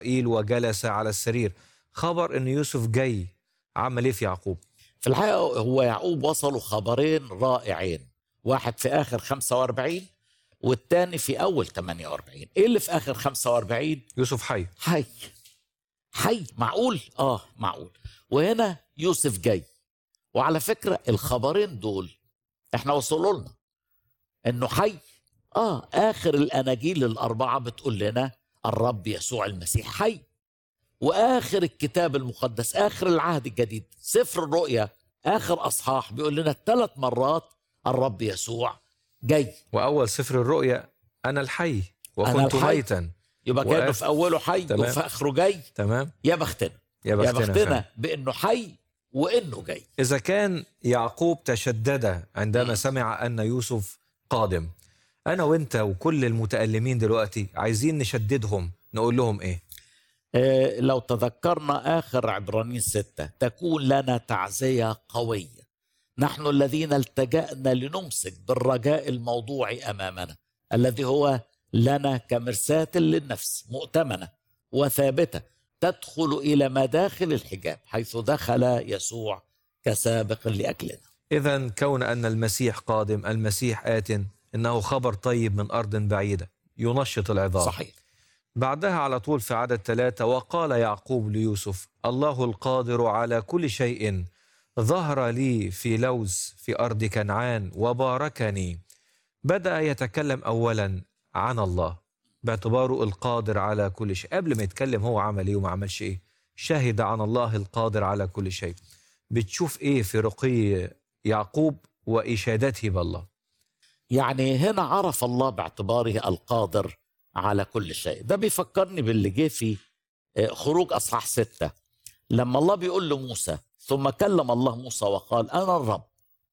إيل وجلس على السرير خبر ان يوسف جاي عمل ايه في يعقوب في الحقيقة هو يعقوب وصلوا خبرين رائعين واحد في آخر 45 والتاني في أول 48 إيه اللي في آخر 45 يوسف حي حي حي معقول اه معقول وهنا يوسف جاي وعلى فكرة الخبرين دول احنا وصلوا لنا انه حي اه اخر الاناجيل الاربعة بتقول لنا الرب يسوع المسيح حي واخر الكتاب المقدس اخر العهد الجديد سفر الرؤيا اخر اصحاح بيقول لنا ثلاث مرات الرب يسوع جاي واول سفر الرؤيا انا الحي أنا وكنت الحي. ميتا يبقى وآخر- كانه في اوله حي تمام. وفي اخره جاي تمام يا بختنا يا يا بختنا, بختنا فعلا. بانه حي وانه جاي اذا كان يعقوب تشدد عندما مم. سمع ان يوسف قادم انا وانت وكل المتالمين دلوقتي عايزين نشددهم نقول لهم ايه آه، لو تذكرنا آخر عبرانيين ستة تكون لنا تعزية قوية نحن الذين التجأنا لنمسك بالرجاء الموضوع أمامنا الذي هو لنا كمرساة للنفس مؤتمنة وثابتة تدخل إلى مداخل الحجاب حيث دخل يسوع كسابق لأجلنا اذا كون ان المسيح قادم المسيح ات انه خبر طيب من ارض بعيده ينشط العظام صحيح بعدها على طول في عدد ثلاثة وقال يعقوب ليوسف الله القادر على كل شيء ظهر لي في لوز في أرض كنعان وباركني بدأ يتكلم أولا عن الله باعتباره القادر على كل شيء قبل ما يتكلم هو عمل ايه وما عملش ايه شهد عن الله القادر على كل شيء بتشوف ايه في رقي يعقوب وإشادته بالله يعني هنا عرف الله باعتباره القادر على كل شيء ده بيفكرني باللي جه في آه، خروج أصحاح ستة لما الله بيقول لموسى ثم كلم الله موسى وقال أنا الرب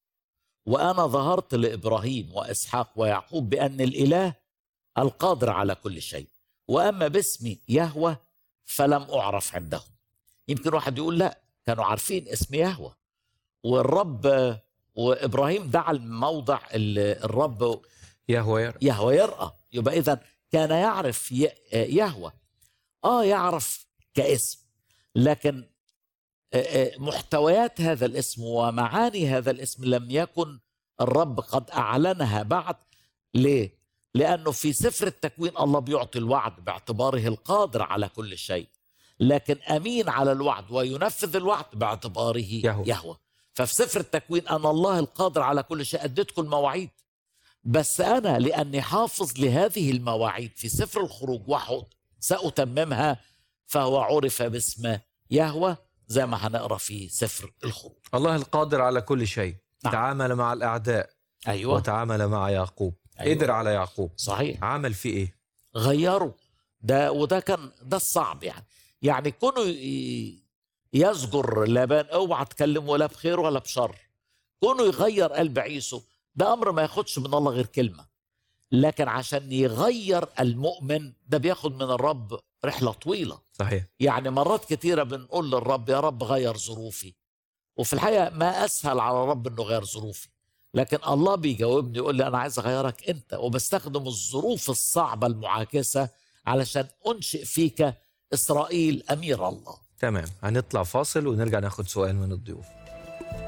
وأنا ظهرت لإبراهيم وإسحاق ويعقوب بأن الإله القادر على كل شيء وأما باسمي يهوى فلم أعرف عندهم يمكن واحد يقول لا كانوا عارفين اسم يهوى والرب آه، وإبراهيم دعا الموضع اللي الرب يهوى يرى يهوى يرأى يبقى إذا كان يعرف ي- يهوى آه يعرف كاسم لكن آه، آه، محتويات هذا الاسم ومعاني هذا الاسم لم يكن الرب قد أعلنها بعد ليه؟ لأنه في سفر التكوين الله بيعطي الوعد باعتباره القادر على كل شيء لكن أمين على الوعد وينفذ الوعد باعتباره يهوى. يهوى ففي سفر التكوين أنا الله القادر على كل شيء أديتكم المواعيد بس أنا لأني حافظ لهذه المواعيد في سفر الخروج وحد سأتممها فهو عرف باسم يهوى زي ما هنقرا في سفر الخروج الله القادر على كل شيء نعم. تعامل مع الأعداء أيوة وتعامل مع يعقوب أيوة. قدر على يعقوب صحيح عمل فيه ايه غيروا ده وده كان ده الصعب يعني يعني كونه ي- يزجر لابان اوعى تكلمه لا بخير ولا بشر كونه يغير قلب عيسو ده امر ما ياخدش من الله غير كلمه لكن عشان يغير المؤمن ده بياخد من الرب رحله طويله صحيح يعني مرات كتيره بنقول للرب يا رب غير ظروفي وفي الحقيقه ما اسهل على الرب انه يغير ظروفي لكن الله بيجاوبني يقول لي انا عايز اغيرك انت وبستخدم الظروف الصعبه المعاكسه علشان انشئ فيك اسرائيل امير الله تمام هنطلع فاصل ونرجع ناخد سؤال من الضيوف